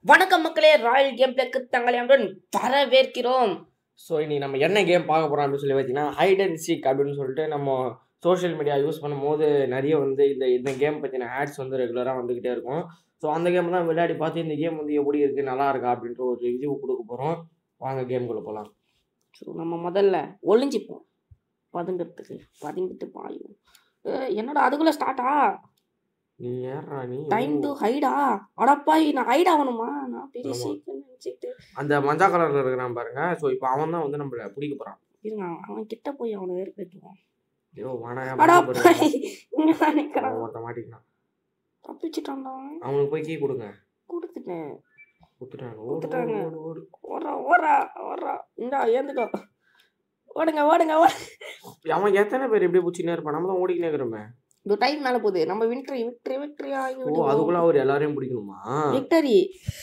வணக்கம் மக்களே Royal game பிளேக்கு தங்களை அன்புடன் வரவேற்கிறோம் ஸோ இன்னைக்கு நம்ம என்ன கேம் பார்க்க போகிறோம் அப்படின்னு சொல்லி பார்த்தீங்கன்னா ஹைட் அண்ட் சீக் அப்படின்னு சொல்லிட்டு நம்ம சோஷியல் மீடியா யூஸ் பண்ணும்போது நிறைய வந்து இந்த இந்த கேம் பற்றின ஆட்ஸ் வந்து ரெகுலராக வந்துக்கிட்டே இருக்கும் ஸோ அந்த கேம் தான் விளையாடி பார்த்து இந்த கேம் வந்து எப்படி இருக்குது நல்லா இருக்கா அப்படின்ற ஒரு ரிவ்யூ கொடுக்க போகிறோம் வாங்க கேம்குள்ளே போகலாம் ஸோ நம்ம முதல்ல ஒளிஞ்சிப்போம் பதுங்கிறதுக்கு பதுங்கிட்டு பாயும் ஏய், என்னடா அதுக்குள்ள ஸ்டார்ட்டா நீ ஏறா நீ டைம் டு ஹைடா அடப்பாய் நான் ஹைட் ஆகணுமா நான் பெரிய ஆமா. சீக்கிரம் நினச்சிக்கிட்டு அந்த மஞ்சா கலரில் இருக்கிறான் பாருங்க ஸோ இப்போ அவன் தான் வந்து நம்மளை பிடிக்க போகிறான் இருங்க அவன் கிட்ட போய் அவனை வெறுப்பேற்றுவான் ஐயோ வானாயா அடப்பாய் இங்க தான் நிற்கிறான் ஒருத்த மாட்டிக்கலாம் தப்பிச்சிட்டான்டா அவனுக்கு போய் கீ கொடுங்க கொடுத்துட்டேன் கொடுத்துட்டாங்க ஓடு கொடுத்துட்டாங்க. ஓடு ஓடு ஓடு ஓடுறா ஓடுறா ஓடுறா இந்தா ஏந்துக்கோ ஓடுங்க ஓடுங்க ஓடு அவன் எத்தனை பேர் இப்படி பிடிச்சினே இருப்பான் நம்ம தான் ஓடிக்கினே இருக்கிறோமே இந்த டைம் மேல போகுது நம்ம விக்டரி விக்டரி விக்டரியா ஓ அதுக்குள்ள அவர் எல்லாரையும் பிடிக்கணுமா விக்டரி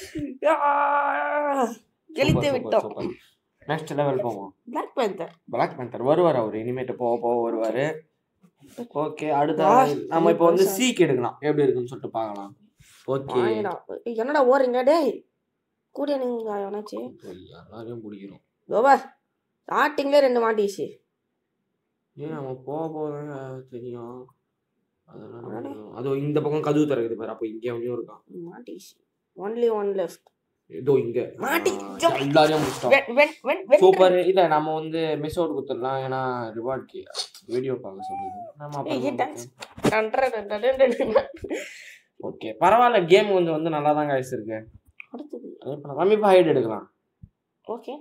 கெளித்து விட்டோம் நெக்ஸ்ட் லெவல் போவோம் பிளாக் பேந்தர் பிளாக் பேந்தர் வருவார் அவர் இனிமேட்டு போக போக வருவார் ஓகே அடுத்த வா, நம்ம இப்போ வந்து பெருசா. சீக் எடுக்கலாம் எப்படி இருக்குன்னு சொல்லிட்டு பார்க்கலாம் ஓகே வாங்கடா ஏய், என்னடா ஓடுறீங்க டேய் கூட நீங்க எவனாச்சு எல்லாரையும் பிடிக்கிறோம் யோபா ஸ்டார்டிங்ல ரெண்டு மாட்டிச்சு ஏன் அவன் போக போக தாங்க தெரியும் அதெல்லாம் அடடே. தெரியும். அதோ இந்த பக்கம் கதவு திறக்குது பாரு அப்போ இங்கே அவனையும் இருக்கான் மாட்டிச்சு ஒன்லி ஒன் லெஃப்ட் ஏதோ இங்க மாட்டி- ஆ, எல்லாரையும் முடிச்சிட்டோம் வென் வென் வென் வென் சூப்பர் இல்ல நம்ம வந்து மிஸ் அவுட் கொடுத்துடலாம் ஏன்னா ரிவார்ட் வீடியோ பார்க்க சொல்லுது நம்ம ஏய், அப்புறமா dance. டன்ற டன்ற டன்ற. ஓகே பரவாயில்ல கேம் கொஞ்சம் வந்து நல்லா தான் காய்ச்சி இருக்கு அடுத்தது அதே பண்ண கம்மிப்பா ஹைட் எடுக்கலாம் ஓகே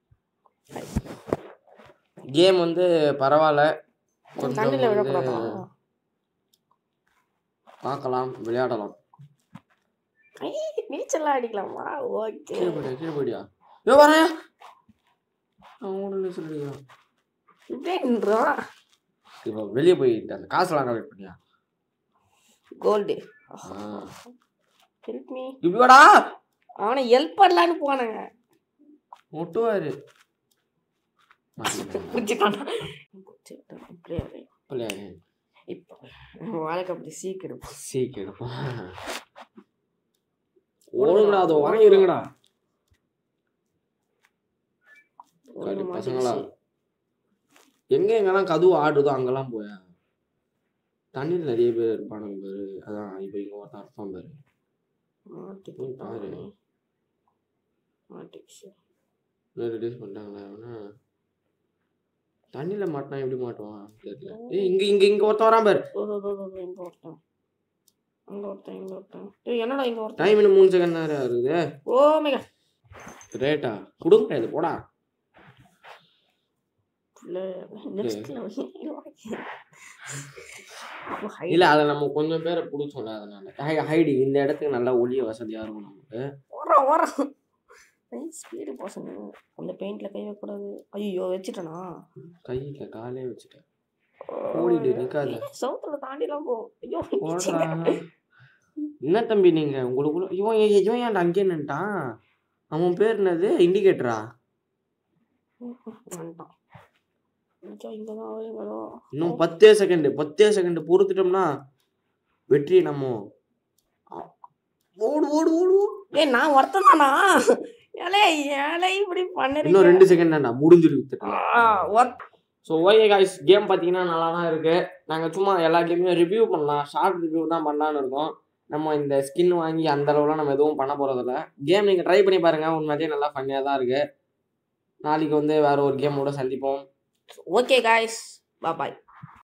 கேம் வந்து பரவாயில்ல கொஞ்சம் தண்ணில வந்து விழக்கூடாதா பார்க்கலாம் விளையாடலாம் நீச்சல்லாம் அடிக்கலாமா ஓகே கீழே போயிடியா கீழே போயிடியா யோ வரையா அவன் ஊரில் சொல்லிடுறான் இப்படின்றான் இப்போ வெளியே போயிட்டு அந்த காசுலாம் கலெக்ட் பண்ணியா கோல்டு ஆ. ஹெல்ப் மீ இப்படி வாடா அவனை ஹெல்ப் பண்ணலான்னு போனாங்க முட்டுவாரு புரிஞ்சுக்கான இப்போ வாழ்க்கை அப்படி சீக்கிரம் சீக்கிரம் எடுப்போம் ஓடுங்கடா அதை வாங்கிருங்கடா கடி பசங்களா எங்க எங்கெல்லாம் கதவு ஆடுதோ அங்கெல்லாம் போய தண்ணியில் நிறைய பேர் இருப்பானுங்க பேரு அதான் இப்போ இங்க ஒருத்தன் இருப்பான் பாரு போய் பாரு ரெடியூஸ் பண்ணிட்டாங்களா அவனை தண்ணியில் மாட்டினா எப்படி மாட்டுவான் தெரியல ஏய் இங்க இங்க இங்க ஒருத்தன் வரான் பாரு இங்க ஒருத்தன் அங்க ஒருத்தன் இங்க ஒருத்தன் ஏய் என்னடா இங்க ஒருத்தன் டைம் இன்னும் மூணு செகண்ட் நேரம் இருக்குது ஓ மேகா ரேட்டா கொடுங்க இது போடா நெக்ஸ்ட் இல்ல அதை நம்ம கொஞ்சம் பேரை பிடிச்சோம்ல அதனால ஹை- ஹைடி இந்த இடத்துக்கு நல்லா ஒளிய வசதியா இருக்கும் நமக்கு ஓரா ஓரா ஸ்பீடு பசங்க அந்த பெயிண்ட்ல கை வைக்கக்கூடாது ஐயோ வச்சுட்டேனா கையில காலே வச்சுட்டேன் ஓடிடு நிக்காத சவுத்துல தாண்டிலாம் போ ஐயோ ஓடுறா என்ன தம்பி நீங்க உங்களுக்குள்ள இவன் ஏன் இவன் ஏன்டா அங்கேயே நின்ட்டான் அவன் பேர் என்னது இண்டிகேட்டரா வந்துட்டான் ஐயோ, இங்கதான் இங்கதான் இன்னும் பத்தே செகண்ட் பத்தே செகண்ட் பொறுத்துட்டோம்னா வெற்றி நம்ம அ- ஓடு ஓடு ஓடு ஓடு. ஏய் நான் ஒருத்தன் தானா ஏலே ஏலே இப்படி இன்னும் பண்ணுறீங்க ரெண்டு செகண்ட் தான்டா முடிஞ்சிருக்கு ஆ, work so okay guys game பார்த்தீங்கன்னா நல்லா தான் இருக்குது நாங்கள் சும்மா எல்லா கேமையும் ரிவ்யூ பண்ணலாம் ஷார்ட் ரிவ்யூ தான் பண்ணலான்னு இருக்கோம் நம்ம இந்த ஸ்கின் வாங்கி அந்த அளவுலாம் நம்ம எதுவும் பண்ண போகிறதில்ல கேம் நீங்கள் ட்ரை பண்ணி பாருங்கள் உண்மையிலேயே நல்லா ஃபன்னியாக தான் இருக்குது நாளைக்கு வந்து வேறு ஒரு கேமோட சந்திப்போம் ஓகே காய்ஸ் பாய்